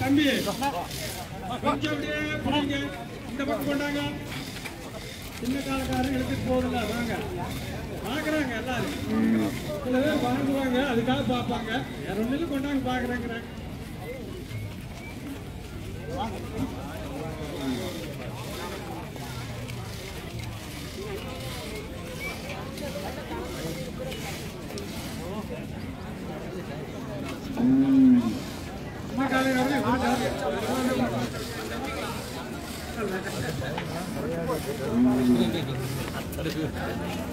தம்பி கொஞ்சம் அப்படியே புரியுங்க இந்த பக்கம் கொண்டாங்க சின்ன காலக்காரங்க எடுத்துட்டு போகுதுல்ல வாங்க பாக்குறாங்க எல்லாரும் சில பேர் வாங்குவாங்க அதுக்காக பார்ப்பாங்க வேற ஒன்றும் கொண்டாங்க பாக்குறேங்கிறேன் சின்ன காலக்காரங்க கொடுத்தாங்க.